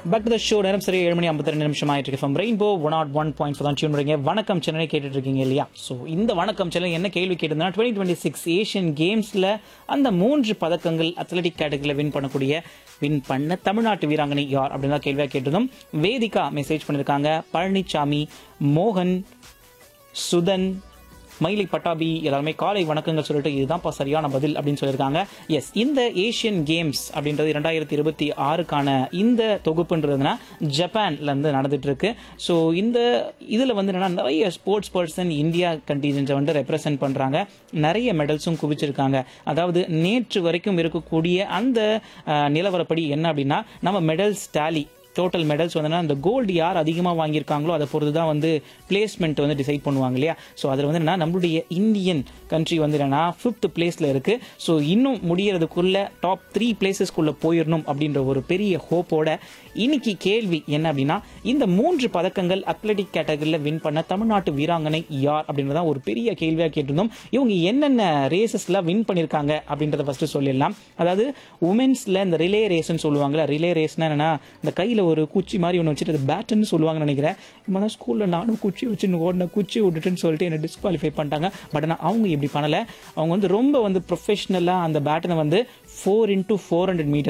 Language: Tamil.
பேக் டு த ஷோ நேரம் சரி ஏழு மணி ஐம்பத்தி ரெண்டு நிமிஷம் ஆயிட்டு இருக்கு from rainbow one not one point தான் டியூன் பண்ணுறீங்க வணக்கம் சென்னை கேட்டுட்டு இருக்கீங்க இல்லையா ஸோ இந்த வணக்கம் சென்னை என்ன கேள்வி கேட்டிருந்தா டுவெண்ட்டி டுவெண்ட்டி சிக்ஸ் ஏஷியன் கேம்ஸில் அந்த மூன்று பதக்கங்கள் அத்லட்டிக் கேட்டகரியில் வின் பண்ணக்கூடிய வின் பண்ண தமிழ்நாட்டு வீராங்கனை யார் அப்படின்னு தான் கேள்வியாக கேட்டிருந்தோம் வேதிகா மெசேஜ் பண்ணியிருக்காங்க பழனிசாமி மோகன் சுதன் மயிலை பட்டாபி எல்லாருமே காலை வணக்கங்கள் சொல்லிட்டு இதுதான்ப்பா சரியான பதில் அப்படின்னு சொல்லியிருக்காங்க எஸ் இந்த ஏஷியன் கேம்ஸ் அப்படின்றது இரண்டாயிரத்தி இருபத்தி ஆறுக்கான இந்த தொகுப்புன்றதுனா ஜப்பான்ல இருந்து நடந்துட்டு இருக்கு ஸோ இந்த இதில் வந்து என்னன்னா நிறைய ஸ்போர்ட்ஸ் பர்சன் இந்தியா கண்டிஜென்ட்டை வந்து ரெப்ரசென்ட் பண்ணுறாங்க நிறைய மெடல்ஸும் குவிச்சிருக்காங்க அதாவது நேற்று வரைக்கும் இருக்கக்கூடிய அந்த அஹ், நிலவரப்படி என்ன அப்படின்னா நம்ம மெடல்ஸ் டேலி டோட்டல் மெடல்ஸ் வந்து அந்த கோல்டு யார் அதிகமாக வாங்கியிருக்காங்களோ அதை பொறுத்து தான் வந்து பிளேஸ்மெண்ட் வந்து டிசைட் பண்ணுவாங்க இல்லையா ஸோ அதில் வந்து என்னன்னா நம்மளுடைய இந்தியன் கண்ட்ரி வந்து என்னன்னா ஃபிஃப்த் பிளேஸில் இருக்கு ஸோ இன்னும் முடியறதுக்குள்ள டாப் த்ரீ பிளேசஸ்க்குள்ள போயிடணும் அப்படின்ற ஒரு பெரிய ஹோப்போட இன்னைக்கு கேள்வி என்ன அப்படின்னா இந்த மூன்று பதக்கங்கள் அத்லெட்டிக் கேட்டகரியில் வின் பண்ண தமிழ்நாட்டு வீராங்கனை யார் அப்படின்றதான் ஒரு பெரிய கேள்வியாக கேட்டிருந்தோம் இவங்க என்னென்ன ரேசஸ்ல வின் பண்ணியிருக்காங்க அப்படின்றத ஃபர்ஸ்ட் சொல்லிடலாம் அதாவது உமன்ஸ்ல இந்த ரிலே ரேஸ்ன்னு சொல்லுவாங்கல்ல ரிலே ரேஸ்னா என்னன்னா இந்த கையில் ஒரு குச்சி மாதிரி ஒன்று வச்சுட்டு அது பேட்டுன்னு சொல்லுவாங்கன்னு நினைக்கிறேன் இப்போ தான் ஸ்கூலில் நானும் குச்சி வச்சுன்னு ஓடின குச்சி விட்டுட்டுன்னு சொல்லிட்டு என்னை டிஸ்குவாலிஃபை பண்ணிட்டாங்க பட் ஆனால் அவங்க இப்படி பண்ணலை அவங்க வந்து ரொம்ப வந்து ப்ரொஃபஷ்னலாக அந்த பேட்டனை வந்து four into four hundred metre